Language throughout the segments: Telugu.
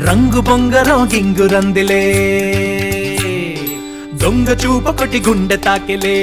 రంగు బొంగరం గింగురందిలే దొంగ చూపొకటి గుండె తాకిలే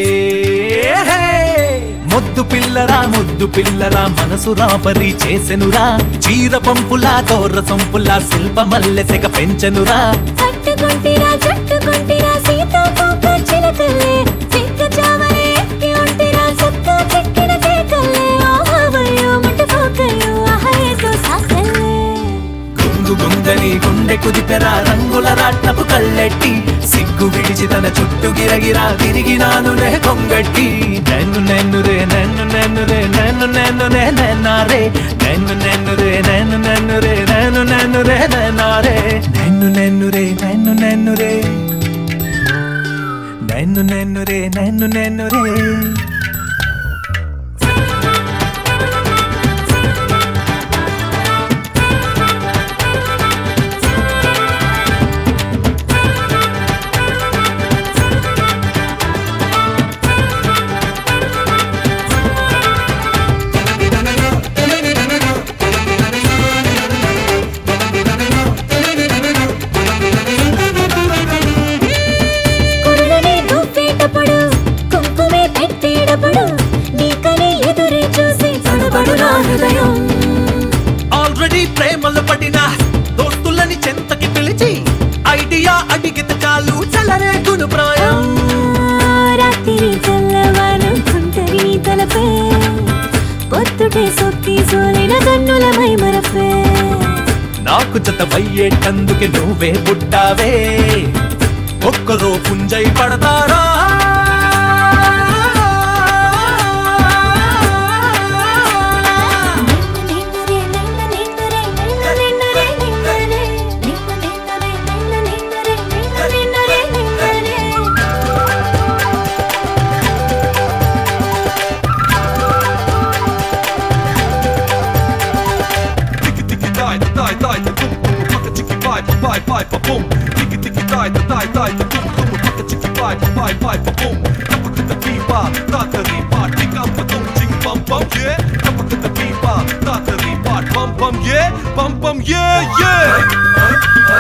ముద్దు పిల్లరా ముద్దు పిల్లరా మనసు రాపరి చేసెనురా చీర పంపులా తోర్ర సొంపులా శిల్ప మల్లెసెగ పెంచెనురా పట్టుకుంటిరా జట్టుకుంటిరా సీతాకోక చిలకల్లే చిక్క చావలే ఎక్కి ఉంటిరా సక్క చెక్కిన కేకల్లే ఆహవయ్యో ముట్టుకోకయ్యో ఆహయేతో సాకల్లే గుంగు గుంగని గుండె కుదిపెరా రంగుల రాట్నపు కళ్ళెట్టి సిగ్గు విడిచి తన చుట్టూ గిరగిరా తిరిగినాను రే కొంగట్టి నన్ను నన్ను రే నన్ను నన్ను రే నన్ను నన్ను రే నన్నారే నన్ను నన్ను రే నన్ను నన్ను రే నన్ను నన్ను రే నన్నారే నన్ను నన్ను రే నన్ను నన్ను రే నన్ను నన్ను రే నన్ను నన్ను రే కురులని దువ్వేటప్పుడు కుంకుమే పెట్టేటప్పుడు నీకని ఎదురే చూసి తడబడు నా హృదయం ఆల్రెడీ ప్రేమలు పడిన దోస్తులని చెంతకి పిలిచి ఐడియా అడిగితే చాలు చలరే గుణ ప్రాయం రాత్రి తెల్లవారు కుంటరి తలపే పొత్తుటే సొక్కి సోలిన కన్నుల మై మరపే నాకు జత వయ్యేటందుకే నువ్వే పుట్టావే ఒక్కరో పుంజై పడతారా Tiki tiki die, die, die, da boom, boom, paka tiki bye, bye, bye, ba boom. Tiki tiki die, die, die, da boom, boom, paka tiki bye, bye, bye, ba boom. Kapaka the pipa, ta ta ripa, tika pa tum ching bum bum yeah. Kapaka the pipa, ta ta ripa, bum bum yeah, bum bum yeah yeah.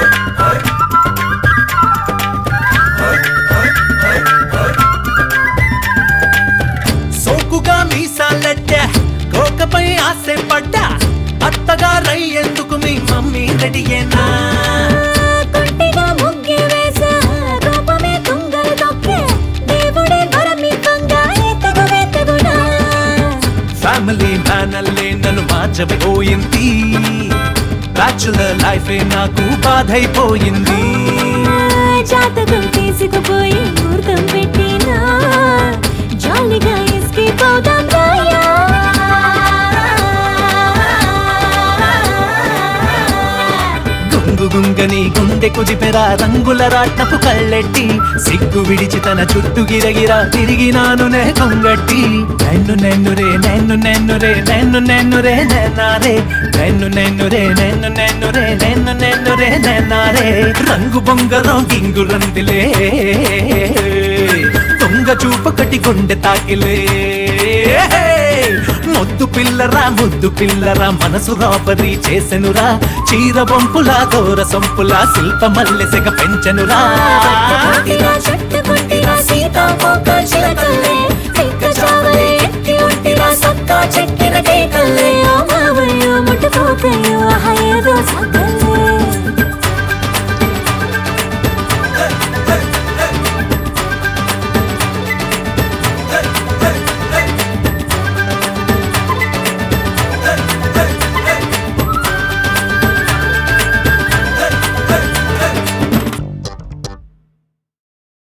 సోకుగా మీసాలెట్టా కోకపై ఆశ పడ్డా అత్తగా రై ఎందుకు మీ మమ్మీ రెడీయేనా కొంటిగా ముగ్గి వేసా కోపమే తుంగలు తొక్కే దేవుడే వరమివ్వంగా ఎత్తగు వెత్తగునా ఫ్యామిలీ మ్యాన్ అల్లే నన్ను మార్చబోయింది బ్యాచులర్ లైఫే నాకు బాధైపోయింది జాతకం తీసుకుపోయి ముహూర్తం పెట్టినా జాలిగా ఎస్కేప్ అవుదాం రాయా గుంగు గుంగని గుండె కుదిపెరా రంగుల రాట్నపు కళ్ళెట్టి సిగ్గు విడిచి తన చుట్టూ గిరగిరా తిరిగినాను నే కొంగట్టి నన్ను నన్ను రే నన్ను నన్ను రే నన్ను నన్ను రే నన్నారే నన్ను నన్ను రే నన్ను నన్ను రే నన్ను నన్ను రే నన్నారే రంగు బొంగరం గింగు రందిలే దొంగ చూపకటి గుండె తాకిలే ముద్దు పిల్లరా ముద్దు పిల్లరా మనసు రాబరి చేసెనురా చీర బొంపులా దూర సొంపులా శిల్ప మల్లెసెగ పెంచెనురా పట్టుకుంటిరా చెట్టుకుంటిరా సీతాకోక చిలకల్లే